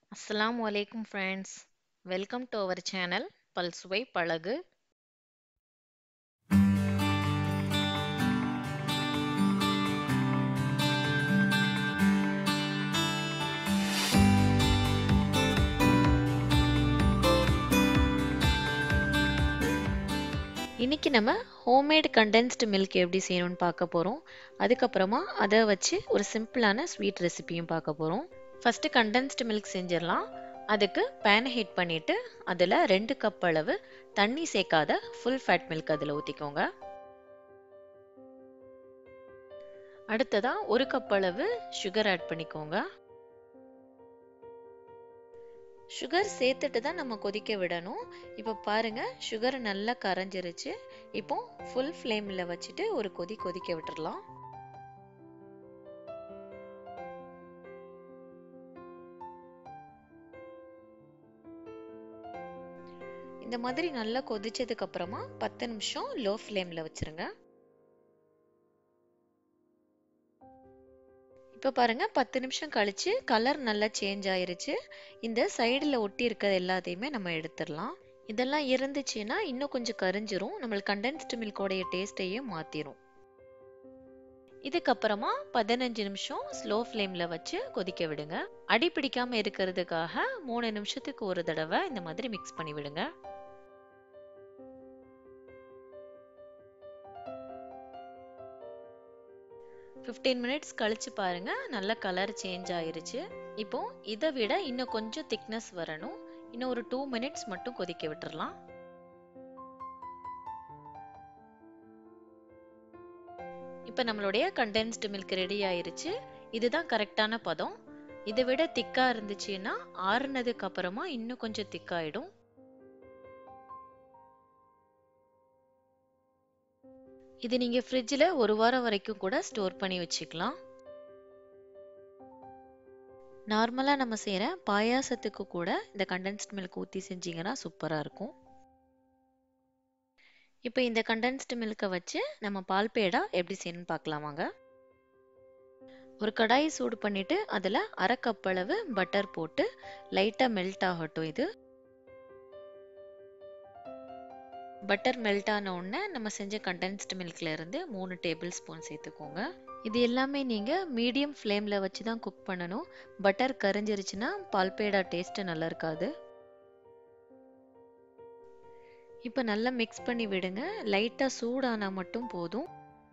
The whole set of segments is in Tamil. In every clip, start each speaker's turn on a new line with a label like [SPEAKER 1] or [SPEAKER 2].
[SPEAKER 1] அஸ்ஸலாமு அலைக்கும் friends welcome to our channel Palsuvai Pazhagu இன்னைக்கு நம்ம ஹோம்மேட் கண்டென்ஸ்டு மில்க் எப்படி செய்யணும்னு பார்க்க போகிறோம் அதுக்கப்புறமா அதை வச்சு ஒரு சிம்பிளான ஸ்வீட் ரெசிபியும் பார்க்க போகிறோம் ஃபஸ்ட்டு கண்டென்ஸ்டு மில்க் செஞ்சிடலாம் அதுக்கு பேனை ஹீட் பண்ணிவிட்டு அதில் ரெண்டு கப் அளவு தண்ணி சேர்க்காத ஃபுல் ஃபேட் மில்க் அதில் ஊற்றிக்கோங்க அடுத்ததாக ஒரு கப் அளவு சுகர் ஆட் பண்ணிக்கோங்க சுகர் சேர்த்துட்டு தான் நம்ம கொதிக்க விடணும் இப்போ பாருங்க சுகர் நல்லா கரைஞ்சிருச்சு இப்போ ஃபுல் ஃப்ளேமில் வச்சுட்டு ஒரு கொதி கொதிக்க விட்டுறலாம் இந்த மாதிரி நல்லா கொதிச்சதுக்கு அப்புறமா பத்து நிமிஷம் லோ ஃப்ளேமில் வச்சிருங்க இப்போ பாருங்க பத்து நிமிஷம் கழிச்சு கலர் நல்லா சேஞ்ச் ஆயிருச்சு இந்த சைடில் ஒட்டி இருக்கிறது எல்லாத்தையுமே நம்ம எடுத்துடலாம் இதெல்லாம் இருந்துச்சுன்னா இன்னும் கொஞ்சம் கரிஞ்சிரும் நம்மளுக்கு கண்டென்ஸ்டு மில்கோடைய டேஸ்ட்டையும் மாற்றிடும் இதுக்கப்புறமா பதினஞ்சு நிமிஷம் ஸ்லோ ஃப்ளேமில் வச்சு கொதிக்க விடுங்க அடி பிடிக்காம இருக்கிறதுக்காக மூணு நிமிஷத்துக்கு ஒரு தடவை இந்த மாதிரி மிக்ஸ் பண்ணி விடுங்க ஃபிஃப்டீன் மினிட்ஸ் கழிச்சு பாருங்க நல்ல கலர் சேஞ்ச் ஆயிருச்சு இப்போ இதை விட இன்னும் கொஞ்சம் திக்னஸ் வரணும் இன்னும் ஒரு டூ மினிட்ஸ் மட்டும் கொதிக்க விட்டுறலாம் இப்போ நம்மளுடைய கண்டென்ஸ்டு மில்க் ரெடி ஆயிருச்சு இதுதான் கரெக்டான பதம் இதை விட திக்கா இருந்துச்சுன்னா ஆறுனதுக்கு அப்புறமா இன்னும் கொஞ்சம் திக்காயிடும் இது நீங்க ஃப்ரிட்ஜில் ஒரு வாரம் வரைக்கும் கூட ஸ்டோர் பண்ணி வச்சுக்கலாம் நார்மலாக நம்ம செய்கிற பாயாசத்துக்கு கூட இந்த கண்டென்ஸ்ட் மில்க் ஊற்றி செஞ்சீங்கன்னா சூப்பராக இருக்கும் இப்போ இந்த கண்டென்ஸ்டு மில்கை வச்சு நம்ம பால் பேடா எப்படி செய்யணும்னு பார்க்கலாம் வாங்க ஒரு கடாயை சூடு பண்ணிட்டு அதில் அரை கப் அளவு பட்டர் போட்டு லைட்டாக மெல்ட் ஆகட்டும் இது பட்டர் மெல்ட் ஆன உடனே நம்ம செஞ்ச கண்டென்ஸ்டு மில்க்ல இருந்து மூணு டேபிள் ஸ்பூன் சேர்த்துக்கோங்க இது எல்லாமே நீங்கள் மீடியம் ஃப்ளேமில் வச்சு தான் குக் பண்ணணும் பட்டர் கரைஞ்சிருச்சுன்னா பால்பேடா டேஸ்ட்டு நல்லா இருக்காது இப்போ நல்லா மிக்ஸ் பண்ணி விடுங்க லைட்டாக சூடானா மட்டும் போதும்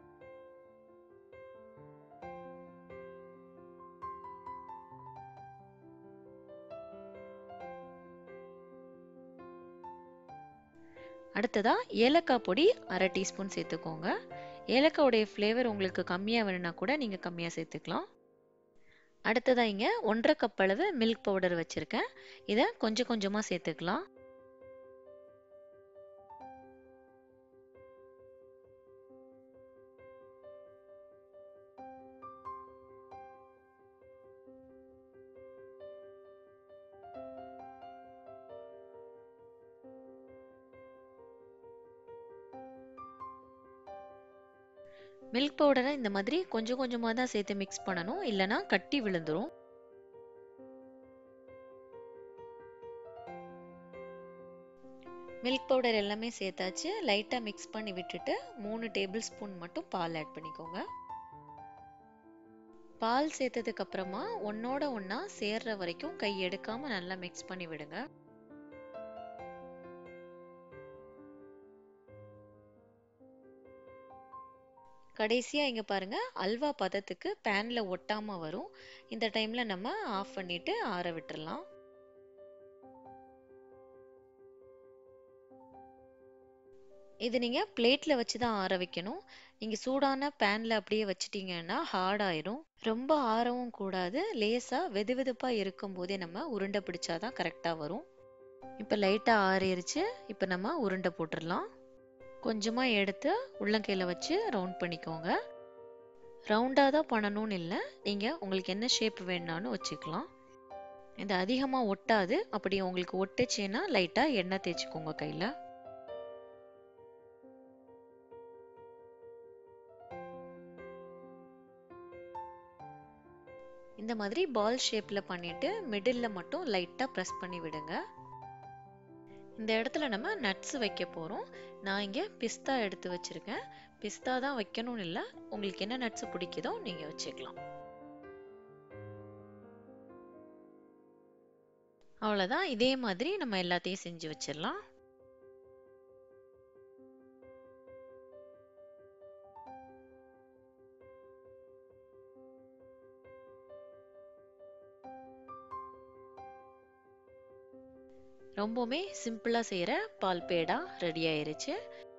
[SPEAKER 1] அடுத்ததா ஏலக்காய் பொடி அரை டீஸ்பூன் சேர்த்துக்கோங்க ஏலக்காவுடைய ஃப்ளேவர் உங்களுக்கு கம்மியாக வேணும்னா கூட நீங்கள் கம்மியாக சேர்த்துக்கலாம் அடுத்ததாக இங்கே ஒன்றரை கப் அளவு மில்க் பவுடர் வச்சுருக்கேன் இதை கொஞ்சம் கொஞ்சமாக சேர்த்துக்கலாம் மில்க் பவுடரை இந்த மாதிரி கொஞ்சம் கொஞ்சமாக தான் சேர்த்து மிக்ஸ் பண்ணணும் இல்லைனா கட்டி விழுந்துரும் மில்க் பவுடர் எல்லாமே சேர்த்தாச்சு லைட்டாக மிக்ஸ் பண்ணி விட்டுட்டு மூணு டேபிள் ஸ்பூன் மட்டும் பால் ஆட் பண்ணிக்கோங்க பால் சேர்த்ததுக்கு அப்புறமா ஒன்னோட ஒன்னா சேர்ற வரைக்கும் கை எடுக்காம நல்லா மிக்ஸ் பண்ணி விடுங்க கடைசியாக இங்கே பாருங்கள் அல்வா பதத்துக்கு பேனில் ஒட்டாமல் வரும் இந்த டைமில் நம்ம ஆஃப் பண்ணிவிட்டு ஆற விட்டுறலாம் இது நீங்கள் பிளேட்டில் வச்சு தான் ஆற வைக்கணும் நீங்கள் சூடான பேனில் அப்படியே வச்சிட்டிங்கன்னா ஹார்ட் ஆயிரும் ரொம்ப ஆறவும் கூடாது லேசாக வெது வெதுப்பாக இருக்கும் போதே நம்ம உருண்டை பிடிச்சாதான் கரெக்டாக வரும் இப்போ லைட்டாக ஆறிடுச்சு இப்போ நம்ம உருண்டை போட்டுடலாம் கொஞ்சமாக எடுத்து உள்ளங்கையில் வச்சு ரவுண்ட் பண்ணிக்கோங்க ரவுண்டாக தான் பண்ணணும்னு இல்லை நீங்கள் உங்களுக்கு என்ன ஷேப் வேணுனாலும் வச்சுக்கலாம் இது அதிகமாக ஒட்டாது அப்படி உங்களுக்கு ஒட்டுச்சுன்னா லைட்டாக எண்ணெய் தேய்ச்சிக்கோங்க கையில் இந்த மாதிரி பால் ஷேப்பில் பண்ணிட்டு மிடில் மட்டும் லைட்டாக ப்ரெஸ் பண்ணி விடுங்க இந்த இடத்துல நம்ம நட்ஸ் வைக்க போகிறோம் நான் இங்கே பிஸ்தா எடுத்து வச்சுருக்கேன் பிஸ்தா தான் வைக்கணும்னு இல்லை உங்களுக்கு என்ன நட்ஸ் பிடிக்குதோ நீங்கள் வச்சுக்கலாம் அவ்வளோதான் இதே மாதிரி நம்ம எல்லாத்தையும் செஞ்சு வச்சிடலாம் ரொம்பவுமே சிம்பிளாக செய்கிற பால் பேடா ரெடி ஆயிருச்சு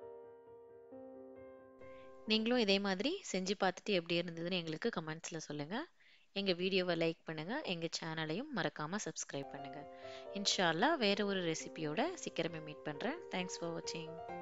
[SPEAKER 1] நீங்களும் இதே மாதிரி செஞ்சு பார்த்துட்டு எப்படி இருந்ததுன்னு எங்களுக்கு கமெண்ட்ஸில் சொல்லுங்கள் எங்கள் வீடியோவை லைக் பண்ணுங்கள் எங்கள் சேனலையும் மறக்காமல் சப்ஸ்கிரைப் பண்ணுங்கள் இன்ஷால்லா வேறு ஒரு ரெசிபியோட சீக்கிரமே மீட் பண்ணுறேன் தேங்க்ஸ் ஃபார் வாட்சிங்